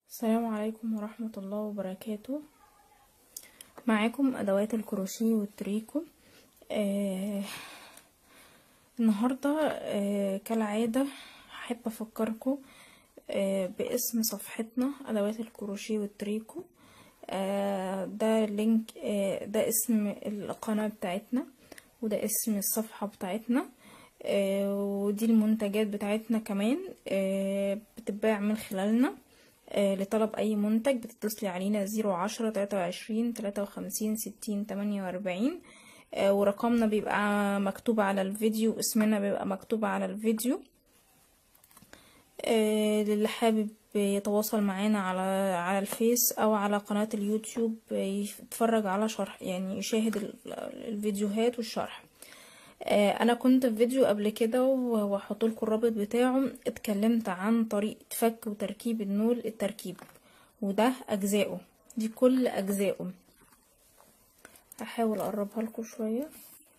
السلام عليكم ورحمة الله وبركاته معاكم أدوات الكروشيه والتريكو آه النهاردة آه كالعادة هحب أفكركم آه باسم صفحتنا أدوات الكروشيه والتريكو آه ده لينك آه ده اسم القناة بتاعتنا وده اسم الصفحة بتاعتنا آه ودي المنتجات بتاعتنا كمان آه بتتباع من خلالنا آه لطلب اي منتج بتتصلي علينا زيرو عشرة تلاتة وعشرين تلاتة وخمسين ستين تمانية واربعين ورقمنا بيبقى مكتوب على الفيديو اسمنا بيبقى مكتوب على الفيديو آه للي حابب يتواصل معانا على على الفيس او على قناة اليوتيوب يتفرج على شرح يعني يشاهد الفيديوهات والشرح انا كنت في فيديو قبل كده وهحط لكم الرابط بتاعه اتكلمت عن طريقه فك وتركيب النول التركيب وده اجزائه دي كل اجزائه هحاول اقربها لكم شويه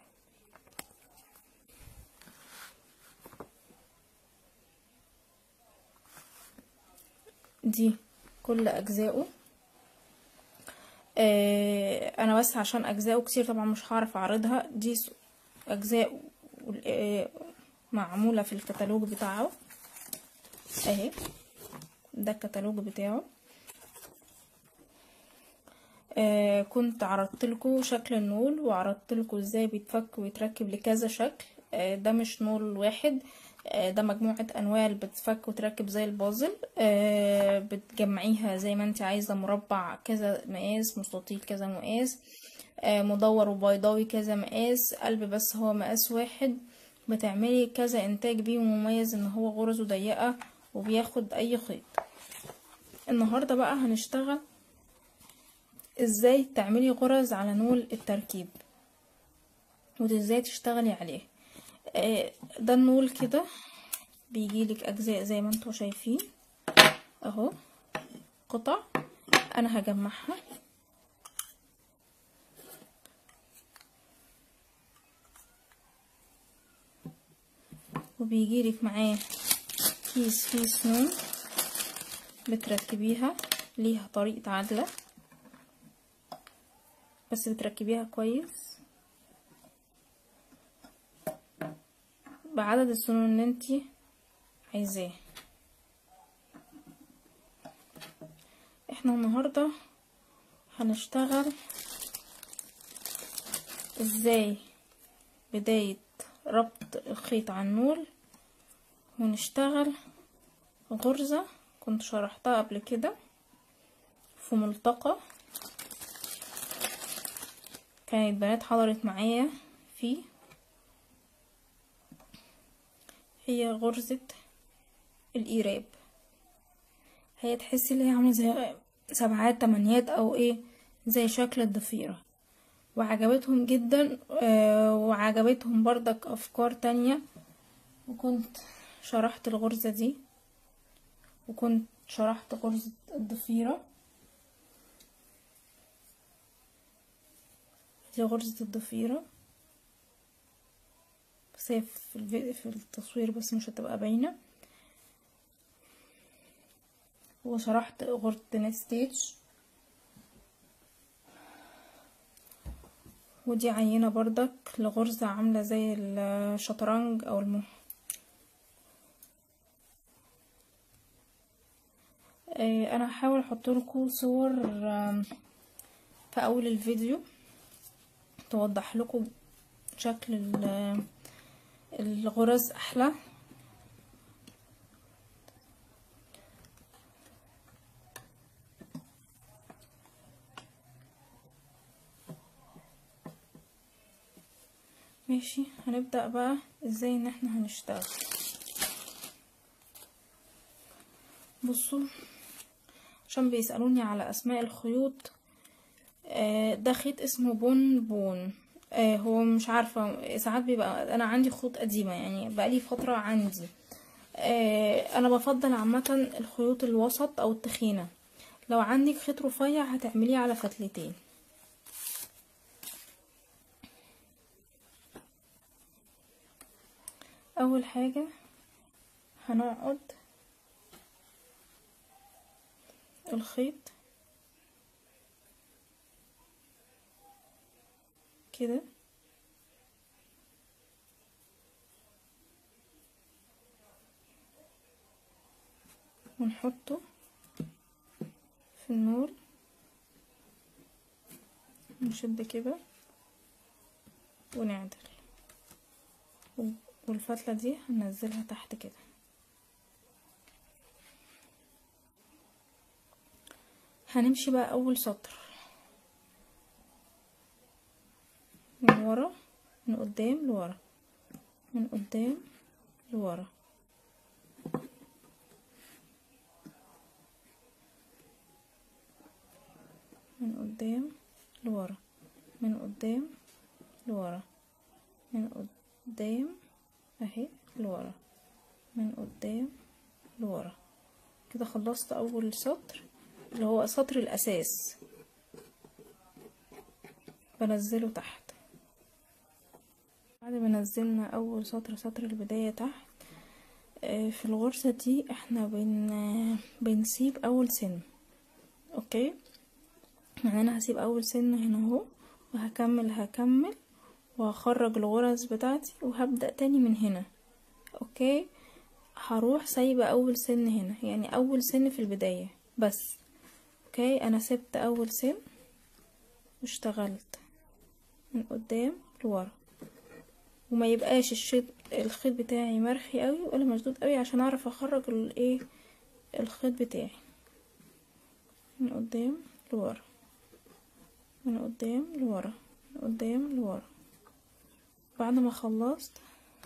دي كل اجزائه آه انا بس عشان اجزائه كتير طبعا مش هعرف اعرضها دي اجزاء معمولة في الكتالوج بتاعه اهي ده الكتالوج بتاعه آه كنت عرضت لكم شكل النول وعرضت لكم ازاي بيتفك ويتركب لكذا شكل آه ده مش نول واحد آه ده مجموعة انواع اللي بتفك وتركب زي البازل آه بتجمعيها زي ما انت عايزة مربع كذا مقاس مستطيل كذا مقاس آه مدور وبيضاوي كذا مقاس قلب بس هو مقاس واحد بتعملي كذا انتاج بيه مميز ان هو غرزه ضيقة وبياخد اي خيط النهاردة بقى هنشتغل ازاي تعملي غرز على نول التركيب وازاي تشتغلي عليه آه ده النول كده بيجيلك اجزاء زي ما انتوا شايفين اهو قطع انا هجمعها وبيجيلك معاه كيس فيه سنون بتركبيها ليها طريقة عدلة بس بتركبيها كويس بعدد السنون اللي انتي عايزاه احنا النهاردة هنشتغل ازاي بداية ربط الخيط على النول ونشتغل غرزة كنت شرحتها قبل كده في ملتقى كانت بنات حضرت معايا فيه هي غرزة الإيراب هي تحسي اللي هي عاملة زي سبعات تمانيات أو ايه زي شكل الضفيرة وعجبتهم جدا آه وعجبتهم بردك افكار تانية وكنت شرحت الغرزة دي وكنت شرحت غرزة الضفيرة دي غرزة الضفيرة بس هي في, في التصوير بس مش هتبقى باينة وشرحت غرزة نت ستيتش ودي عينة بردك لغرزة عاملة زي الشطرنج او الم انا هحاول احط لكم صور في اول الفيديو توضح لكم شكل الغرز احلى ماشي هنبدأ بقى ازاي ان احنا هنشتغل بصوا عشان بيسألوني على اسماء الخيوط آه ده خيط اسمه بون بون آه هو مش عارفة ساعات بيبقى انا عندي خيوط قديمة يعني بقالي فترة عندي آه انا بفضل عامة الخيوط الوسط او التخينة لو عندك خيط رفيع هتعمليه على فتلتين اول حاجة هنقعد الخيط كده ونحطه في النول نشد كده ونعدل والفتلة دي هننزلها تحت كده هنمشي بقى اول سطر من ورا من قدام لورا من قدام لورا من قدام لورا من قدام لورا من قدام اهي لورا من قدام لورا كده خلصت اول سطر اللي هو سطر الاساس بنزله تحت بعد ما نزلنا اول سطر سطر البداية تحت في الغرزة دي احنا بن بنسيب اول سن اوكي يعني انا هسيب اول سن هنا اهو وهكمل هكمل وهخرج الغرز بتاعتي وهبدأ تاني من هنا اوكي هروح سايبة اول سن هنا يعني اول سن في البداية بس اوكي انا سبت اول سن واشتغلت من قدام لورا وما يبقاش الشيط الخيط بتاعي مرخي قوي ولا مشدود قوي عشان اعرف اخرج الايه الخيط بتاعي من قدام لورا من قدام لورا من قدام لورا بعد ما خلصت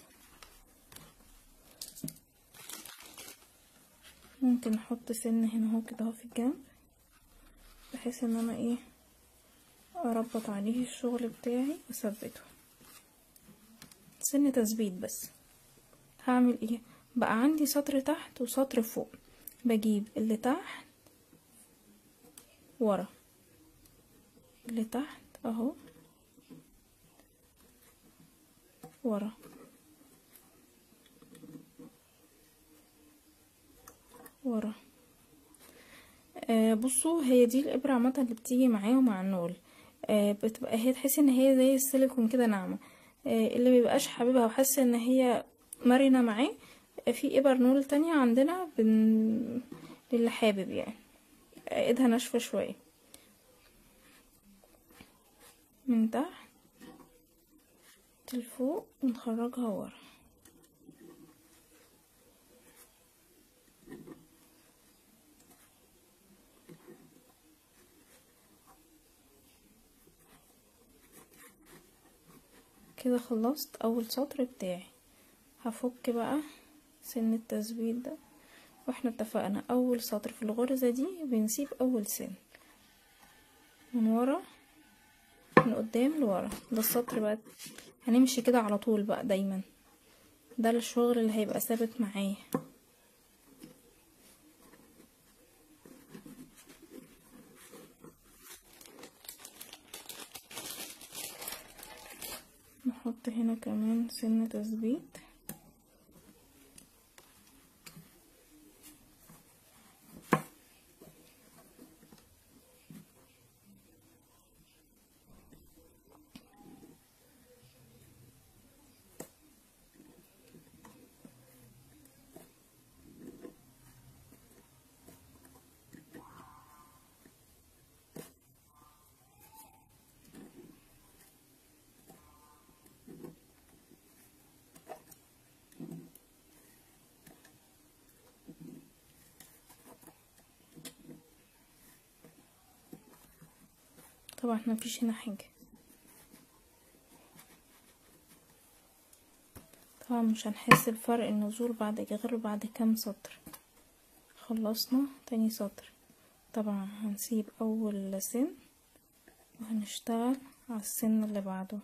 ممكن احط سن هنا اهو كده اهو في الجنب بحيث ان انا ايه اربط عليه الشغل بتاعي واثبته سن تثبيت بس هعمل ايه بقى عندي سطر تحت وسطر فوق بجيب اللي تحت ورا اللي تحت اهو ورا ورا آه بصوا هي دي الابره عامه اللي بتيجي معايا ومع النول آه بتبقى هي تحسي ان هي زي السيليكون كده ناعمه آه اللي مبيبقاش حاببها وحاسه ان هي مرنه معاه في ابر نول تانية عندنا بن... للي حابب يعني ايدها ناشفه شويه من تحت لفوق ونخرجها ورا كده خلصت اول سطر بتاعي هفك بقى سن التثبيت ده واحنا اتفقنا اول سطر في الغرزة دي بنسيب اول سن من ورا من قدام لورا ده السطر بقى هنمشي كده على طول بقى دايما ده الشغل اللي هيبقى ثابت معايا نحط هنا كمان سن تثبيت طبعا احنا مفيش هنا حاجة طبعا مش هنحس بفرق النزول بعد غير بعد كام سطر خلصنا تاني سطر طبعا هنسيب اول سن وهنشتغل على السن اللي بعده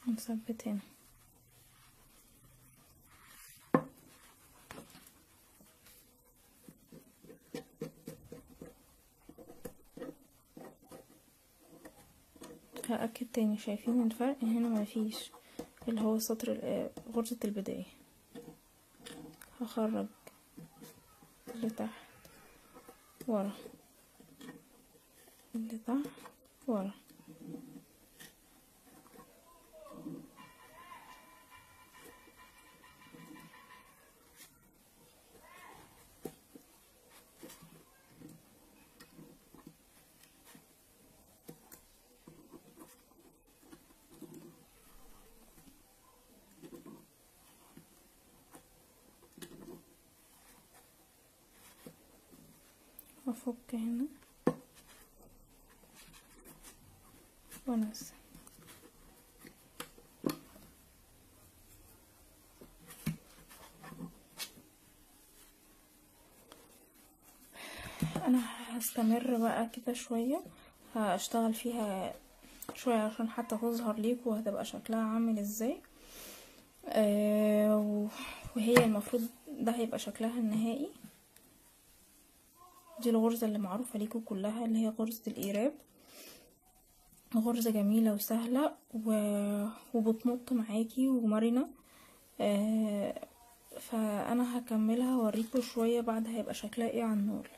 نثبت هنا هأكد تاني شايفين الفرق هنا مفيش اللي هو سطر ال- غرزة البداية هخرج اللي تحت ورا اللي تحت ورا وافك هنا وانزل انا هستمر بقى كده شوية هشتغل فيها شوية عشان حتى تظهر ليكوا وهتبقى شكلها عامل ازاي آه و- وهي المفروض ده هيبقى شكلها النهائي دي الغرزة اللي معروفة ليكوا كلها اللي هي غرزة الإيراب غرزة جميلة وسهلة و... وبتنط معاكي ومرنة آه فأنا هكملها وأوريكوا شوية بعد هيبقى شكلها ايه على النور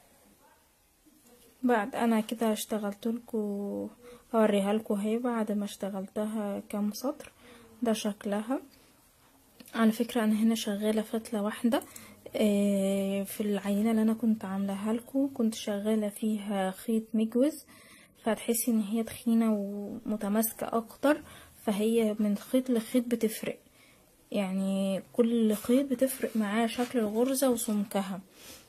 بعد انا كده اشتغلتلكوا هوريها لكوا اهي بعد ما اشتغلتها كام سطر ده شكلها على فكرة انا هنا شغالة فتلة واحدة آه، في العينة اللي انا كنت عاملاها لكم كنت شغالة فيها خيط مجوز فهتحسي ان هي تخينة ومتماسكة اكتر فهي من خيط لخيط بتفرق يعني كل خيط بتفرق معاه شكل الغرزة وسمكها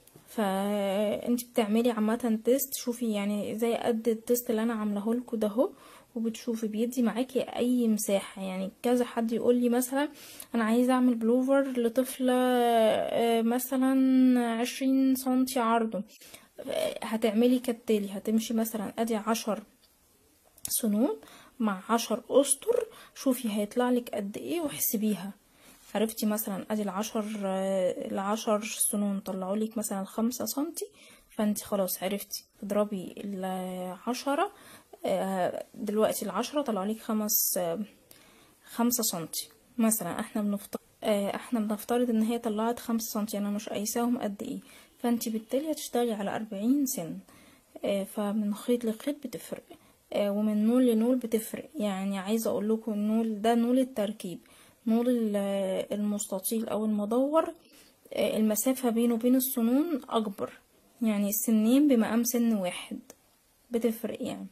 فانت بتعملي عامة تيست شوفي يعني زي قد التيست اللي انا عاملاه لكم ده اهو وبتشوفي بيدي معاكي اي مساحة يعني كذا حد يقول لي مثلا انا عايزة اعمل بلوفر لطفلة آه، مثلا عشرين سنتي عرضه آه، هتعملي كالتالي هتمشي مثلا ادي عشر سنون مع عشر اسطر شوفي هيطلع لك قد ايه واحسبيها عرفتي مثلا ادي العشر آه، العشر سنون طلعوا لك مثلا خمسة سنتي فانت خلاص عرفتي تضربي العشرة آه، دلوقتي العشرة طلعوا لك خمس آه، خمسة سنتي مثلا احنا بنفترض احنا بنفترض ان هي طلعت خمسة سنتي انا مش قايساهم قد ايه فانت بالتالي هتشتغلي على أربعين سن آه، فمن خيط لخيط بتفرق آه، ومن نول لنول بتفرق يعني عايزة اقول لكم النول ده نول التركيب نول ال- المستطيل او المدور آه، المسافة بينه وبين السنون اكبر يعني السنين بمقام سن واحد بتفرق يعني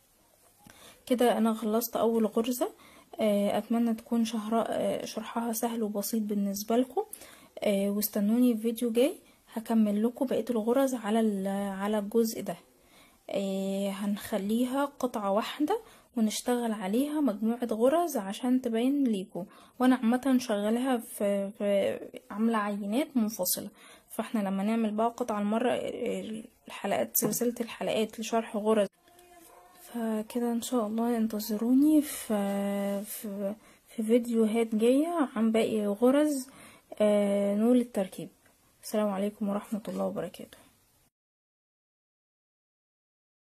كده انا خلصت اول غرزة آه، اتمنى تكون شهر آه، شرحها سهل وبسيط بالنسبة لكم واستنوني في فيديو جاي هكمل لكم بقية الغرز على ال- على الجزء ده آه، هنخليها قطعة واحدة ونشتغل عليها مجموعة غرز عشان تبين ليكم وانا عامة شغالها في, في عاملة عينات منفصلة فاحنا لما نعمل بقى قطعة المرة آه، الحلقات سلسلة الحلقات لشرح غرز فكده ان شاء الله انتظروني في في في فيديوهات جاية عن باقي غرز آه، نول التركيب السلام عليكم ورحمة الله وبركاته